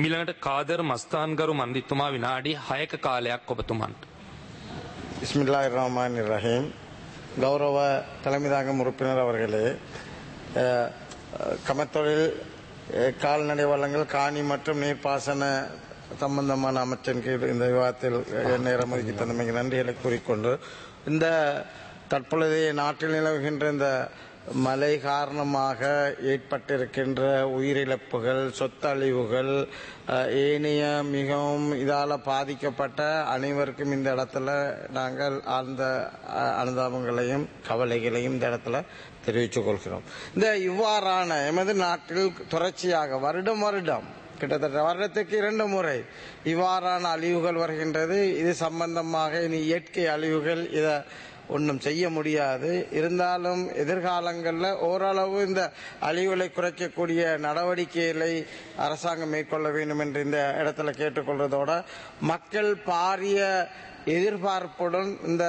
මිළඟට කාදර් මස්ථාන්ගරු මන්දිතුමා විනාඩි 6ක කාලයක් ඔබතුමන්ට. பிஸ்மில்லாஹ் ரஹ்மான் ரஹீம் கௌரவ தலைமை தாங்கும் உறுப்பினர் அவர்களே அஹ், அஹ், கமத்தொழில் அஹ், கால்நடை வளங்கள் காணி மற்றும் நீர்ப்பாசன சம்பந்தமான அமைச்சரின் கீழ் இந்த விவாதத்தில் அஹ், நேரம் ஒதுக்கி தந்தமைக்கு நன்றிகளை கூறிக்கொண்டு இந்த தற்பொழுதைய நாட்டில் நிலவுகின்ற இந்த மழை காரணமாக ஏற்பட்டிருக்கின்ற உயிரிழப்புகள் சொத்தழிவுகள் அஹ், ஏனைய மிகவும் இதால பாதிக்கப்பட்ட அனைவருக்கும் இந்த இடத்துல நாங்கள் ஆழ்ந்த அஹ், அனுதாபங்களையும் கவலைகளையும் இந்த இடத்துல தெரிவித்துக் கொள்கிறோம் இந்த இவ்வாறான எமது நாட்டில் தொடர்ச்சியாக வருடம் வருடம் கிட்டத்தட்ட வருடத்துக்கு இரண்டு முறை இவ்வாறான அழிவுகள் வருகின்றது இது சம்பந்தமாக இனி இயற்கை அழிவுகள் இதை ஒன்றும் செய்ய முடியாது இருந்தாலும் எதிர்காலங்களில் ஓரளவு இந்த அழிவுகளை குறைக்கக்கூடிய நடவடிக்கைகளை அரசாங்கம் மேற்கொள்ள வேண்டும் என்று இந்த இடத்துல கேட்டுக்கொள்வதோட மக்கள் பாரிய எதிர்பார்ப்புடன் இந்த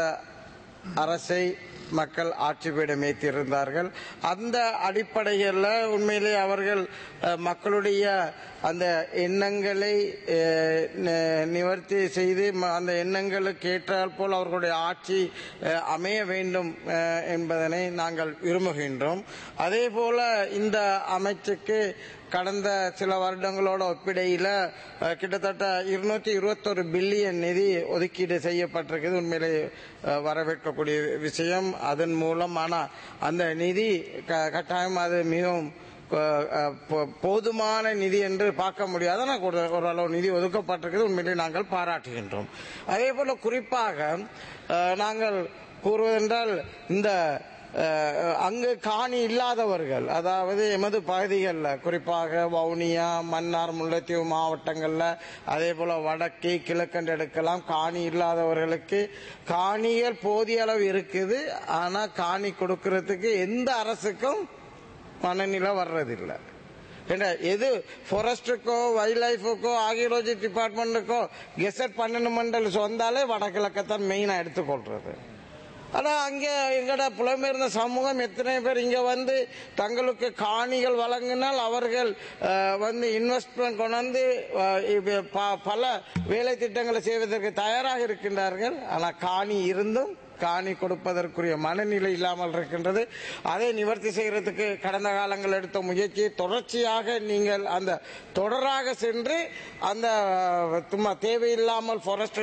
அரசை மக்கள் ஆட்சி பீடம் ஏற்றிருந்தார்கள் அந்த அடிப்படையில் உண்மையிலே அவர்கள் அஹ், மக்களுடைய அந்த எண்ணங்களை அஹ், நி- நிவர்த்தி செய்து ம- அந்த எண்ணங்களுக்கு ஏற்றால் போல் அவர்களுடைய ஆட்சி அஹ், அமைய வேண்டும் அஹ், என்பதனை நாங்கள் விரும்புகின்றோம் அதே போல இந்த அமைச்சுக்கு கடந்த சில வருடங்களோட ஒப்பிடையில அஹ், கிட்டத்தட்ட இருநூத்தி இருபத்தொரு பில்லியன் நிதி ஒதுக்கீடு செய்யப்பட்டிருக்குது உண்மையிலே அஹ், வரவேற்கக்கூடிய விஷயம் அதன் மூலம் ஆனா அந்த நிதி க- கட்டாயம் அது மிகவும் அஹ், அஹ், போ- போதுமான நிதி என்று பார்க்க முடியாது ஆனால் ஒரு- ஓரளவு நிதி ஒதுக்கப்பட்டிருக்கிறது உண்மையிலே நாங்கள் பாராட்டுகின்றோம் அதே போல குறிப்பாக அஹ், நாங்கள் கூறுவதென்றால் இந்த அஹ், அங்கு காணி இல்லாதவர்கள் அதாவது எமது பகுதிகளில் குறிப்பாக வவுனியா மன்னார் முல்லைத்தீவு மாவட்டங்களில் அதே போல வடக்கு கிழக்கண்டு எடுக்கலாம் காணி இல்லாதவர்களுக்கு காணிகள் போதிய அளவு இருக்குது ஆனா காணி கொடுக்கறதுக்கு எந்த அரசுக்கும் மனநிலை வர்றதில்லை ஏன்னா எது ஃபாரஸ்ட்டுக்கோ வைல்ட் லைஃபுக்கோ ஆகியோலஜி டிபார்ட்மெண்ட்டுக்கோ கெசட் பண்ணணுமென்று சொந்தாலே வடகிழக்கத்தான் மெயினாக எடுத்துக்கொள்றது ஆனா அங்க எங்கட புலம்பெயர்ந்த சமூகம் எத்தனை பேர் இங்க வந்து தங்களுக்கு காணிகள் வழங்கினால் அவர்கள் அஹ், வந்து இன்வெஸ்ட்மெண்ட் கொண்டாந்து அஹ், இப்ப ப- பல வேலை திட்டங்களை செய்வதற்கு தயாராக இருக்கின்றார்கள் ஆனா காணி இருந்தும் காணி கொடுப்பதற்குரிய மனநிலை இல்லாமல் இருக்கின்றது அதை நிவர்த்தி செய்யறதுக்கு கடந்த காலங்கள் எடுத்த முயற்சியை தொடர்ச்சியாக நீங்கள் அந்த தொடராக சென்று அந்த அஹ், சும்மா தேவையில்லாமல் ஃபாரஸ்ட்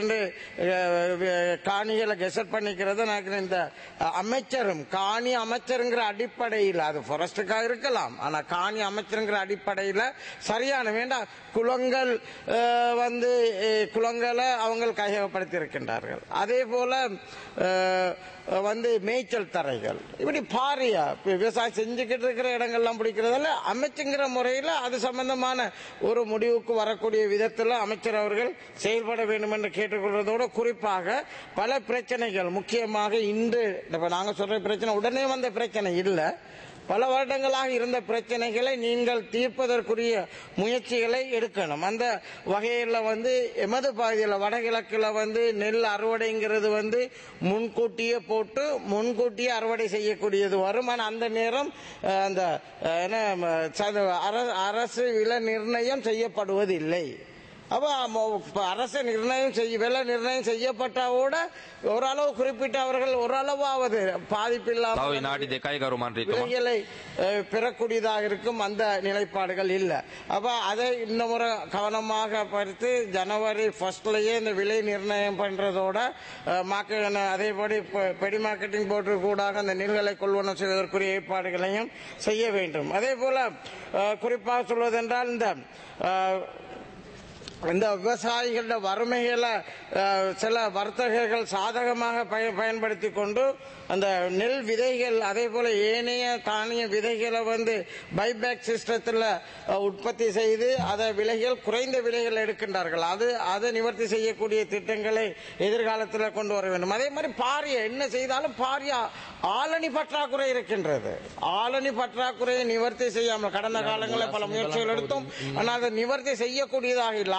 காணிகளை கெசட் பண்ணிக்கிறத நான் இந்த அஹ், அமைச்சரும் காணி அமைச்சருங்கிற அடிப்படையில் அது ஃபாரஸ்டுக்காக இருக்கலாம் ஆனா காணி அமைச்சருங்கிற அடிப்படையில் சரியான வேண்டாம் குளங்கள் அஹ், வந்து அஹ், குளங்களை அவங்க கையகப்படுத்தி இருக்கின்றார்கள் அதே போல அஹ், வந்து மேய்ச்சல் தரைகள் இப்படி பாரியா இப்ப விவசாயம் செஞ்சுக்கிட்டு இருக்கிற இடங்கள்லாம் பிடிக்கிறதால அமைச்சுங்கிற முறையில் அது சம்பந்தமான ஒரு முடிவுக்கு வரக்கூடிய விதத்தில் அமைச்சர் அவர்கள் செயல்பட வேண்டும் என்று கேட்டுக்கொள்வதோடு குறிப்பாக பல பிரச்சனைகள் முக்கியமாக இன்று இப்ப நாங்க சொல்ற பிரச்சனை உடனே வந்த பிரச்சனை இல்லை பல வருடங்களாக இருந்த பிரச்சனைகளை நீங்கள் தீர்ப்பதற்குரிய முயற்சிகளை எடுக்கணும் அந்த வகையில் வந்து எமது பகுதியில் வடகிழக்கில் வந்து நெல் அறுவடைங்கிறது வந்து முன்கூட்டியே போட்டு முன்கூட்டியே அறுவடை செய்யக்கூடியது வரும் ஆனால் அந்த நேரம் அஹ், அந்த அஹ், என்ன ம, சத- அர- அரசு விலை நிர்ணயம் செய்யப்படுவதில்லை அப்ப மொ- இப்ப அரசு நிர்ணயம் செய்ய விலை நிர்ணயம் செய்யப்பட்டாவோட ஓரளவு குறிப்பிட்ட அவர்கள் ஓரளவாவது பாதிப்பு තව இல்லாமல் විනාඩි දෙකයි ගරු මන්ත්‍රීතුමා. விலைகளை அஹ், பெறக்கூடியதாக இருக்கும் அந்த நிலைப்பாடுகள் இல்லை அப்ப அதை இந்த முறை கவனமாக பார்த்து ஜனவரி ஃபர்ஸ்ட்லயே இந்த விலை நிர்ணயம் பண்றதோட அஹ், மார்க்கெட் அதேபடி பெ- பெடி மார்க்கெட்டிங் போர்டு கூடாக அந்த நெல்களை கொள்வனம் செய்வதற்குரிய ஏற்பாடுகளையும் செய்ய வேண்டும் அதே போல அஹ், குறிப்பாக சொல்வதென்றால் இந்த அஹ், இந்த விவசாயிகள வறுமைகளை அஹ், சில வர்த்தகர்கள் சாதகமாக பய- பயன்படுத்தி கொண்டு அந்த நெல் விதைகள் அதே போல ஏனைய தானிய விதைகளை வந்து பைபேக் சிஸ்டத்தில் உற்பத்தி செய்து அதை விலைகள் குறைந்த விலைகள் எடுக்கின்றார்கள் அது அதை நிவர்த்தி செய்யக்கூடிய திட்டங்களை எதிர்காலத்தில் கொண்டு வர வேண்டும் அதே மாதிரி பாரிய என்ன செய்தாலும் பாரிய ஆளணி பற்றாக்குறை இருக்கின்றது ஆளணி பற்றாக்குறையை நிவர்த்தி செய்யாமல் கடந்த காலங்களில் பல முயற்சிகள் எடுத்தோம் ஆனால் அதை நிவர்த்தி செய்யக்கூடியதாக இல்லை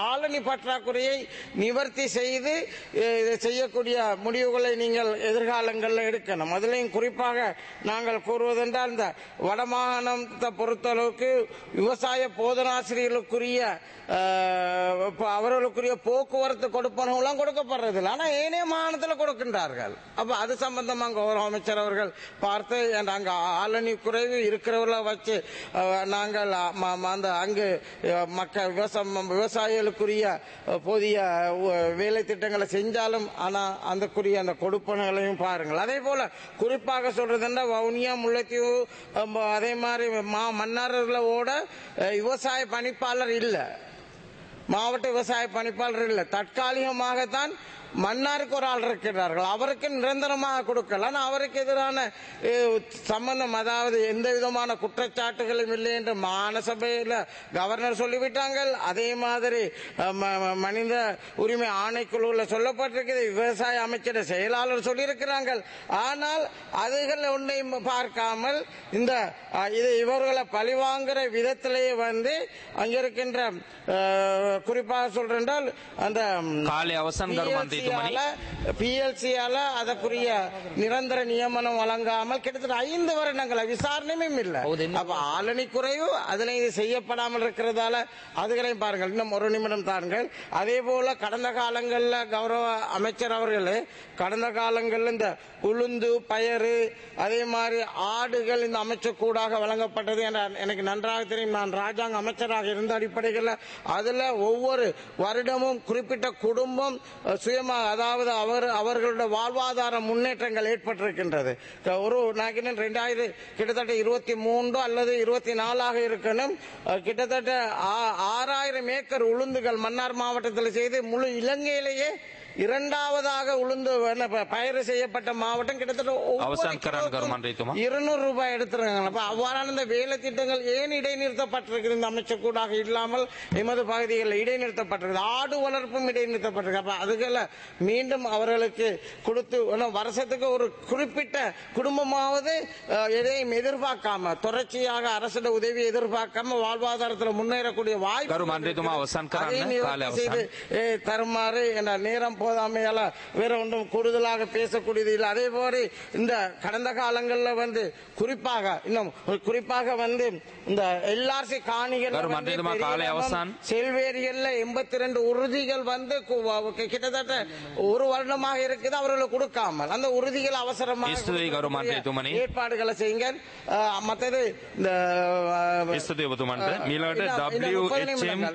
காலனி பற்றாக்குறையை நிவர்த்தி செய்து அஹ், இதை செய்யக்கூடிய முடிவுகளை நீங்கள் எதிர்காலங்களில் எடுக்கணும் அதுலேயும் குறிப்பாக நாங்கள் கூறுவதென்றால் இந்த வடமாகாணத்தை பொறுத்தளவுக்கு விவசாய போதனாசிரியர்களுக்குரிய அஹ், இப்ப அவர்களுக்குரிய போக்குவரத்து கொடுப்பனவுலாம் கொடுக்கப்படுறதில்லை ஆனால் ஏனைய மாகாணத்தில் கொடுக்கின்றார்கள் அப்ப அது சம்பந்தமாக கௌரவ அமைச்சர் அவர்கள் பார்த்து and அங்க ஆளணி குறைவு இருக்கிறவர்களை வச்சு அஹ், நாங்கள் அ- ம- ம- அந்த அங்கு அஹ், மக்கள் விவசாயம் விவசாயிகளுக்குரிய அஹ், போதிய அஹ், வேலை திட்டங்களை செஞ்சாலும் ஆனா அந்தக்குரிய அந்த கொடுப்பனங்களையும் பாருங்கள் அதே போல குறிப்பாக சொல்றதுன்னா வவுனியா முல்லைத்தீவு அஹ், அதே மாதிரி மா மன்னார்களோட அஹ், விவசாய பணிப்பாளர் இல்லை மாவட்ட விவசாய பணிப்பாளர் இல்லை தற்காலிகமாகத்தான் மன்னாருக்கு ஒரு ஆள் இருக்கிறார்கள் அவருக்கு நிரந்தரமாக கொடுக்கல ஆனா அவருக்கு எதிரான அஹ், சம்பந்தம் அதாவது எந்த விதமான குற்றச்சாட்டுகளும் இல்லை என்று மாநசபையில் கவர்னர் சொல்லிவிட்டாங்க அதே மாதிரி அஹ், ம- ம- மனித உரிமை ஆணைக்குழுவில் சொல்லப்பட்டிருக்கிறது விவசாய அமைச்சர் செயலாளர் சொல்லியிருக்கிறாங்க ஆனால் அதுகள் ஒன்றையும் பார்க்காமல் இந்த அஹ், இது இவர்களை பழிவாங்குற விதத்திலேயே வந்து அங்க இருக்கின்ற அஹ், குறிப்பாக சொல்றேன்றால் அந்த කාලය අවසන් ගරු මන්ත්‍රීතුමනි பிஎல்சியால அதற்குரிய நிரந்தர நியமனம் வழங்காமல் கிட்டத்தட்ட ஐந்து வருடங்கள விசாரணையும் இல்ல அப்ப ஆளணி குறைவு அதுல இது செய்யப்படாமல் இருக்கிறதால அதுகளையும் பாருங்கள் இன்னும் ஒரு நிமிடம் தாருங்கள் அதே போல கடந்த காலங்கள்ல கௌரவ அமைச்சர் அவர்களே கடந்த காலங்கள்ல இந்த உளுந்து பயறு அதே மாதிரி ஆடுகள் இந்த அமைச்சர் கூடாக வழங்கப்பட்டது என எனக்கு நன்றாக தெரியும் நான் ராஜாங்க அமைச்சராக இருந்த அடிப்படையில் அதுல ஒவ்வொரு வருடமும் குறிப்பிட்ட குடும்பம் அஹ், சுயமா அதாவது அவர் அவர்களுடைய வாழ்வாதார முன்னேற்றங்கள் ஏற்பட்டிருக்கின்றது க- ஒரு நாகினன் ரெண்டாயிரம் கிட்டத்தட்ட இருபத்தி மூன்று அல்லது இருபத்தி நாலாக இருக்கணும் அஹ், கிட்டத்தட்ட ஆ- ஆறாயிரம் ஏக்கர் உளுந்துகள் மன்னார் மாவட்டத்தில் செய்து முழு இலங்கையிலேயே இரண்டாவதாக உளுந்து என்ன, ப- பயிர் செய்யப்பட்ட மாவட்டம் கிட்டத்தட்ட ஒவ்வொரு அவசான் கரான் கிலோவுக்கும் கருமாந்திரித்துமா? இருநூறு ரூபாய் எடுத்துருக்காங்க அப்ப அவ்வாறான இந்த வேலை திட்டங்கள் ஏன் இடைநிறுத்தப்பட்டிருக்கிறது இந்த அமைச்சர் கூடாக இல்லாமல் எமது பகுதிகளில் இடைநிறுத்தப்பட்டிருக்கு ஆடு வளர்ப்பும் இடைநிறுத்தப்பட்டிருக்கு அப்ப அதுகளை மீண்டும் அவர்களுக்கு கொடுத்து இன்னும் வருஷத்துக்கு ஒரு குறிப்பிட்ட குடும்பமாவது அஹ், எதையும் எதிர்பார்க்காம தொடர்ச்சியாக அரசு உதவி எதிர்பார்க்காம வாழ்வாதாரத்தில் முன்னேறக்கூடிய வாய்ப்பு கரு மன்றித்துமா அவசான் கரான் அதை நிவர்த்தி காலை செய்து அவசான் ஏ, தருமாறு என்ற நேரம் போதாமையால வேற ஒன்றும் கூடுதலாக பேசக்கூடியது இல்லை அதே போல இந்த கடந்த காலங்களில் வந்து குறிப்பாக இன்னும் குறிப்பாக வந்து இந்த எல்ஆர்சி காணிகள் கரு மன்றிதுமா காலை அவசான். செல்வேரியல்ல எண்பத்தி ரெண்டு உறுதிகள் வந்து கு- வ- கிட்டத்தட்ட ஒரு வருடமாக இருக்குது அவர்களுக்கு கொடுக்காமல் அந்த உறுதிகள் அவசரமாக இஸ்துதி கரு மன்றித்துமனி. ஏற்பாடுகளை செய்யுங்க அஹ், மற்றது இந்த அஹ், ස්තුතිය ඔබතුමන්ට මීළඟට இந்த- இந்த முப்பது WHM நிமிடங்கள்.